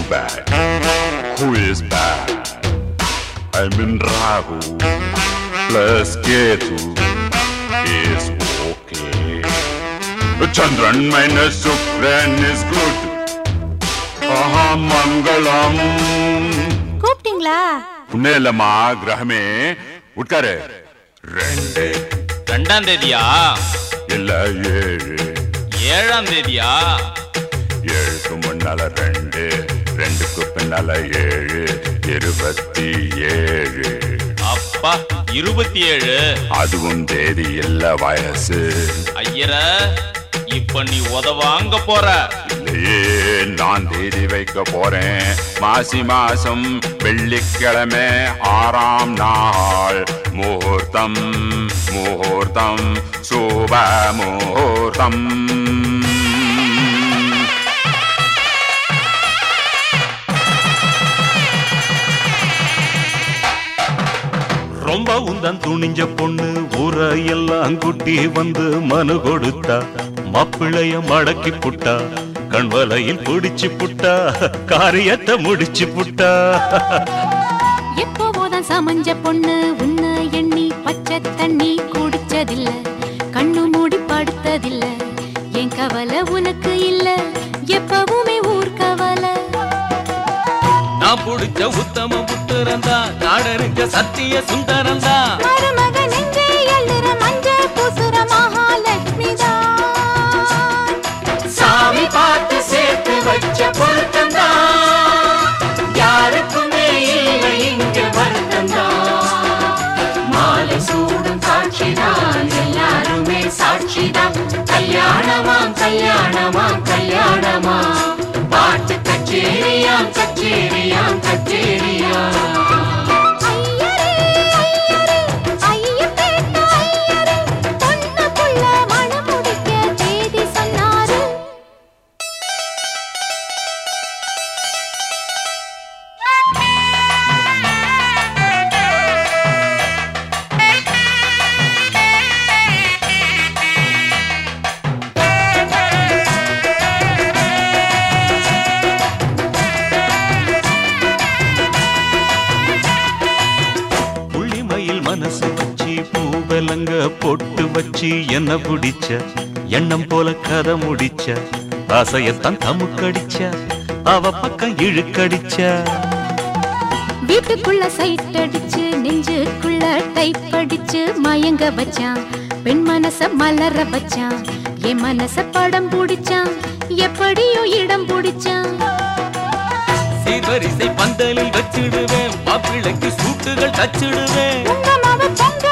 bad? Who is bad? I'm in Rahu plus Ketu is okay. Chandran minus Shukran is good. Aha, Mangalam. கூப்பிட்டீங்களா புன்னேலமா கிரகமே உட்காரு ரெண்டு ரெண்டாம் தேதியா இல்ல ஏழு ஏழாம் தேதியா ஏழுக்கு முன்னால ரெண்டு ரெண்டுக்கு பின்னால ஏழு இருபத்தி ஏழு அப்பா இருபத்தி ஏழு அதுவும் தேதி இல்ல வயசு ஐயர இப்ப நீ உதவாங்க போற இல்லையே நான் தேதி வைக்க போறேன் மாசி மாசம் வெள்ளிக்கிழமை ஆறாம் நாள் முகூர்த்தம் முகூர்த்தம் சுப முகூர்த்தம் ரொம்ப உந்தன் துணிஞ்ச பொண்ணு ஊரை எல்லாம் குட்டி வந்து மனு கொடுத்தா மாப்பிள்ளைய மடக்கி புட்டா கண்வலையில் பிடிச்சு புட்டா காரியத்தை முடிச்சு புட்டா எப்போதான் சமஞ்ச பொண்ணு உன்னை எண்ணி பச்சை தண்ணி குடிச்சதில்ல கண்ணு மூடி படுத்ததில்ல என் கவலை உனக்கு இல்ல எப்பவுமே ஊர் கவலை நான் புடிச்ச உத்தம புத்திரந்தா நாடனுக்கு சத்திய சுந்தரந்தா மருமக நெஞ்சே எள்ளுற மஞ்ச பூசுற மகாலட்சுமி சாமி பார்த்து சேர்த்து வச்ச பொருத்தந்தா யாருக்குமே இல்லை இங்க வருத்தந்தா மாலை சூடும் சாட்சிதான் எல்லாருமே சாட்சிதான் கல்யாணமாம் கல்யாணமாம் கல்யாணமா பாட்டு கச்சேரியாம் கச்சேரியாம் கச்சேரியாம் புள்ளிமயில் மனசு வச்சு பூவலங்க பொட்டு வச்சு என்ன பிடிச்ச எண்ணம் போல கதை முடிச்ச ஆசையத்தான் தமுக்கடிச்ச அவ பக்கம் இழுக்கடிச்ச வீட்டுக்குள்ள சைட் அடிச்சு நெஞ்சுக்குள்ள டைப் அடிச்சு மயங்க வச்சான் பெண் மனச மலர வச்சான் என் மனச படம் பிடிச்சான் எப்படியோ இடம் பிடிச்சான் சீர்வரிசை பந்தலில் வச்சிடுவேன் மாப்பிள்ளைக்கு சூட்டுகள் தச்சிடுவேன் உங்க மாவ பொங்க